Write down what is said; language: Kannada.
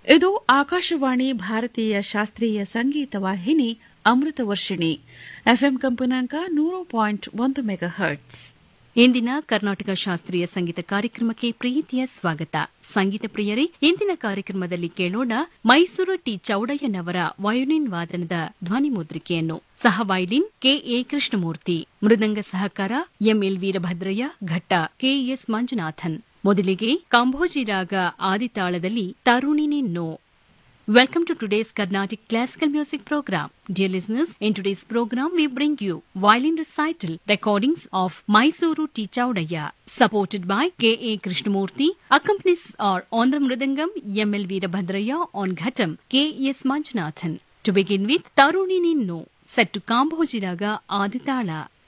ಇದು ಆಕಾಶವಾಣಿ ಭಾರತೀಯ ಶಾಸ್ತ್ರೀಯ ಸಂಗೀತ ವಾಹಿನಿ ಅಮೃತ ವರ್ಷಿಣಿ ಎಫ್ಎಂ ಕಂಪನಾಂಕ ನೂರು ಪಾಯಿಂಟ್ ಒಂದು ಮೆಗಾ ಹರ್ಟ್ಸ್ ಇಂದಿನ ಕರ್ನಾಟಕ ಶಾಸ್ತ್ರೀಯ ಸಂಗೀತ ಕಾರ್ಯಕ್ರಮಕ್ಕೆ ಪ್ರೀತಿಯ ಸ್ವಾಗತ ಸಂಗೀತ ಪ್ರಿಯರೇ ಇಂದಿನ ಕಾರ್ಯಕ್ರಮದಲ್ಲಿ ಕೇಳೋಣ ಮೈಸೂರು ಟಿ ಚೌಡಯ್ಯನವರ ವಯೋಲಿನ್ ವಾದನದ ಧ್ವನಿ ಮುದ್ರಿಕೆಯನ್ನು ಸಹ ವೈಲಿನ್ ಕೆಎ ಕೃಷ್ಣಮೂರ್ತಿ ಮೃದಂಗ ಸಹಕಾರ ಎಂಎಲ್ ವೀರಭದ್ರಯ್ಯ ಘಟ್ಟ ಕೆಎಸ್ ಮಂಜುನಾಥನ್ ಮೊದಲಿಗೆ ಕಾಂಬೋಜಿ ರಾಗ ಆದಿತಾಳದಲ್ಲಿ ತರುಣಿ ನಿನ್ನು Welcome to today's Carnatic Classical Music Program. Dear listeners, in today's program we bring you violin recital recordings of Mysuru T. Chaudaya, supported by K.A. Krishnamurti, accompanies are on the Mridangam M.L. Veerabhadraya on Ghatam K.S. Manjunathan. To begin with, Taruni Ninnu, set to Kambojiraga Aditala.